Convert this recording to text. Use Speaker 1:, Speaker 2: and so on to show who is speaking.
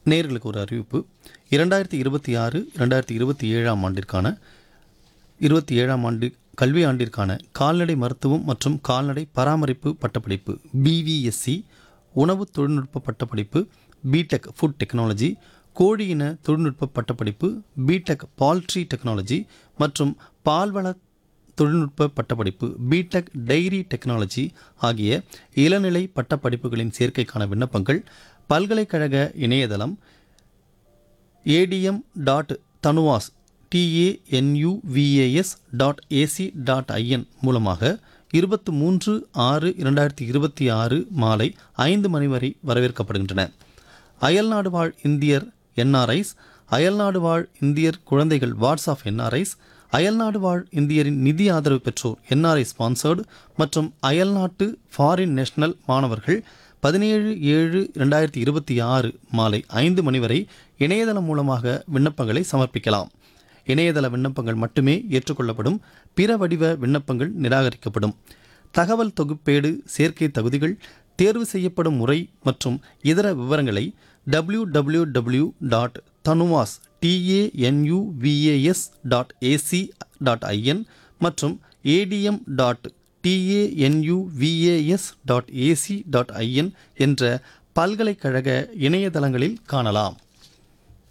Speaker 1: நேர்களுக்கு ஒரு அறிவிப்பு இரண்டாயிரத்தி இருபத்தி ஆறு இரண்டாயிரத்தி இருபத்தி ஏழாம் ஆண்டிற்கான இருபத்தி ஏழாம் ஆண்டு கல்வி ஆண்டிற்கான கால்நடை மருத்துவம் மற்றும் கால்நடை பராமரிப்பு பட்டப்படிப்பு பிவிஎஸ்சி உணவு தொழில்நுட்ப பட்டப்படிப்பு பிடெக் ஃபுட் டெக்னாலஜி கோழியின தொழில்நுட்ப பட்டப்படிப்பு பிடெக் பால்ட்ரி டெக்னாலஜி மற்றும் பால்வள தொழில்நுட்ப பட்டப்படிப்பு பிடெக் டைரி டெக்னாலஜி ஆகிய இளநிலை பட்டப்படிப்புகளின் சேர்க்கைக்கான விண்ணப்பங்கள் பல்கலைக்கழக இணையதளம் ADM dot Tanuvas TANUVAS dot AC dot IN மூலமாக இருபத்து மூன்று ஆறு இரண்டாயிரத்தி இருபத்தி ஆறு மாலை ஐந்து மணி வரை வரவேற்கப்படுகின்றன அயல்நாடு வாழ் இந்தியர் என்ஆர்ஐஸ் அயல்நாடு வாழ் இந்தியர் குழந்தைகள் வாட்ஸ் ஆஃப் என்ஆர்ஐஸ் அயல்நாடு வாழ் இந்தியரின் நிதி ஆதரவு பெற்றோர் என்ஆர்ஐ ஸ்பான்சர்டு மற்றும் அயல்நாட்டு ஃபாரின் நேஷனல் மாணவர்கள் பதினேழு ஏழு இரண்டாயிரத்தி இருபத்தி ஆறு மாலை ஐந்து மணி வரை இணையதளம் மூலமாக விண்ணப்பங்களை சமர்ப்பிக்கலாம் இணையதள விண்ணப்பங்கள் மட்டுமே ஏற்றுக்கொள்ளப்படும் பிற வடிவ விண்ணப்பங்கள் நிராகரிக்கப்படும் தகவல் தொகுப்பேடு சேர்க்கை தகுதிகள் தேர்வு செய்யப்படும் முறை மற்றும் இதர விவரங்களை W W W dot Tanuvas TANUVAS dot AC dot IN மற்றும் ADM dot TANUVAS dot AC dot IN என்ற பல்கலைக்கழக இணையதளங்களில் காணலாம்